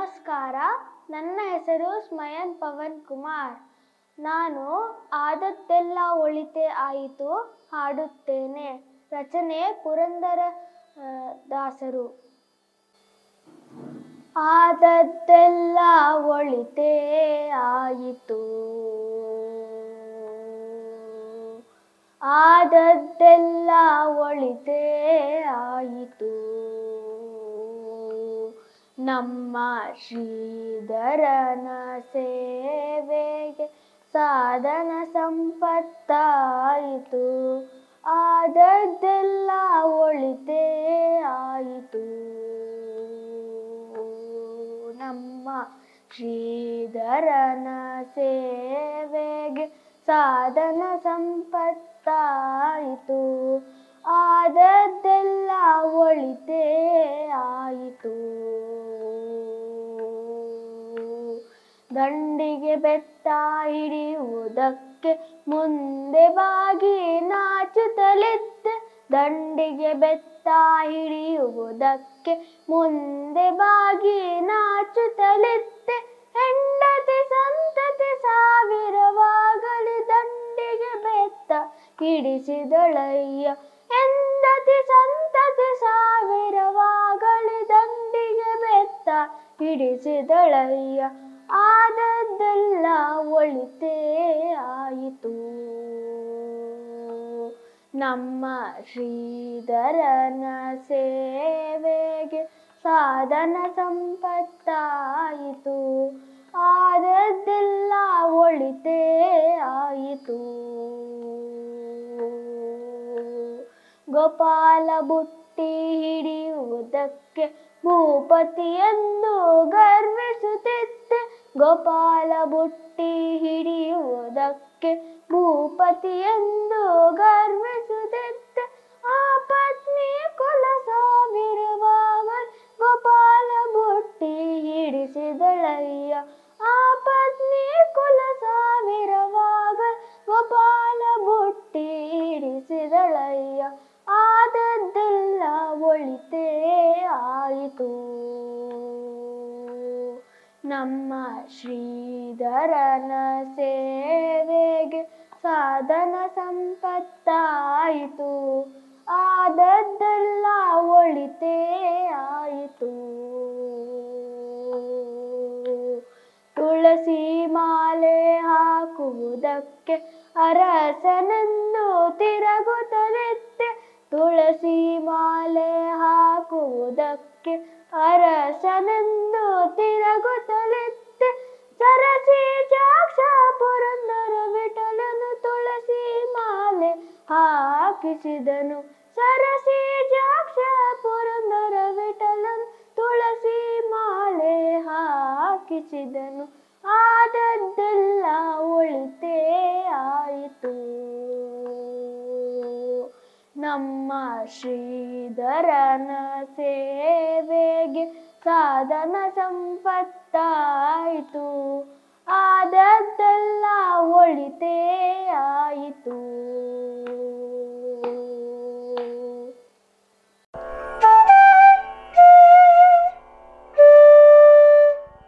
ನಮಸ್ಕಾರ ನನ್ನ ಹೆಸರು ಸ್ಮಯನ್ ಪವನ್ ಕುಮಾರ್ ನಾನು ಆದದ್ದೆಲ್ಲ ಒಳಿತೆ ಆಯಿತು ಹಾಡುತ್ತೇನೆ ರಚನೆ ಪುರಂದರ ಆ, ದಾಸರು ಆದದ್ದೆಲ್ಲ ಒಳಿತೇ ಆಯಿತು ಆದದ್ದೆಲ್ಲ ಒಳಿತೇ ಆಯಿತು ನಮ್ಮ ಶ್ರೀಧರನ ಸೇವೆಗೆ ಸಾಧನ ಸಂಪತ್ತಾಯಿತು ಆದದ್ದೆಲ್ಲ ಒಳಿತೇ ಆಯಿತು ನಮ್ಮ ಶ್ರೀಧರನ ಸೇವೆಗೆ ಸಾಧನ ಸಂಪತ್ತಾಯಿತು ಆದದ್ದೆಲ್ಲ ಒಳಿತೇ ಆಯಿತು ದಂಡಿಗೆ ಬೆತ್ತ ಹಿಡಿಯುವುದಕ್ಕೆ ಮುಂದೆ ಬಾಗಿ ನಾಚುತ್ತಲಿದ್ದೆ ದಂಡಿಗೆ ಬೆತ್ತ ಹಿಡಿಯುವುದಕ್ಕೆ ಮುಂದೆ ಬಾಗಿ ನಾಚುತ್ತಲಿದ್ದೆ ಹೆಂಡತಿ ಸಂತತಿ ಸಾವಿರವಾಗಲಿ ದಂಡಿಗೆ ಬೆತ್ತ ಹಿಡಿಸಿದಳಯ್ಯ ಹೆಂಡತಿ ಸಂತತಿ ಸಾವಿರವಾಗಲಿ ದಂಡಿಗೆ ಬೆತ್ತ ಹಿಡಿಸಿದಳಯ್ಯ ಆದದ್ದೆಲ್ಲ ಒಳಿತೇ ಆಯಿತು ನಮ್ಮ ಶ್ರೀಧರನ ಸೇವೆಗೆ ಸಾಧನ ಸಂಪತ್ತಾಯಿತು ಆದದ್ದೆಲ್ಲ ಒಳಿತೇ ಆಯಿತು ಗೋಪಾಲ ಬುಟ್ಟಿ ಹಿಡಿಯುವುದಕ್ಕೆ ಭೂಪತಿಯನ್ನು ಗರ್ವಿಸುತ್ತಿದ್ದೆ ಗೋಪಾಲ ಬುಟ್ಟಿ ಹಿಡಿಯುವುದಕ್ಕೆ ಭೂಪತಿಯನ್ನು ಗರ್ವಿಸುತ್ತಿದ್ದೆ ಆ ಪತ್ನಿ ಕುಲ ಸಾವಿರವಾಗ ಗೋಪಾಲ ಬುಟ್ಟಿ ಹಿಡಿಸಿದಳಯ್ಯ ಆ ಪತ್ನಿ ಕುಲ ಸಾವಿರವಾಗ ಗೋಪಾಲ ಬುಟ್ಟಿ ಹಿಡಿಸಿದಳಯ್ಯ ಆದದ್ದೆಲ್ಲ ಒಳಿತೇ ಆಯಿತು ನಮ್ಮ ಶ್ರೀಧರನ ಸೇವೆಗೆ ಸಾಧನ ಸಂಪತ್ತಾಯಿತು ಆದದ್ದೆಲ್ಲ ಒಳಿತೇ ಆಯಿತು ತುಳಸಿ ಮಾಲೆ ಹಾಕುವುದಕ್ಕೆ ಅರಸನನ್ನು ತಿರುಗುತ್ತಲಿದ್ದೆ ತುಳಸಿ ಮಾಲೆ ಹಾಕುವುದಕ್ಕೆ ಅರಸನನ್ನು ತಿರುಗುತ್ತಲಿದ್ದೆ ಸರಸಿ ಜಾಕ್ಷ ಪುರಂದರ ವಿಠಲನು ತುಳಸಿ ಮಾಲೆ ಹಾಕಿಸಿದನು ಸರಸಿ ಜಾಕ್ಷ ಪುರಂದರ ವಿಠಲನು ತುಳಸಿ ಮಾಲೆ ಹಾಕಿಸಿದನು ಆದದ್ದೆಲ್ಲ ಒಳಿತೇ ಆಯಿತು ನಮ್ಮ ಶ್ರೀಧರನ ಸೇವೆಗೆ ಸಾಧನ ಸಂಪತ್ತಾಯಿತು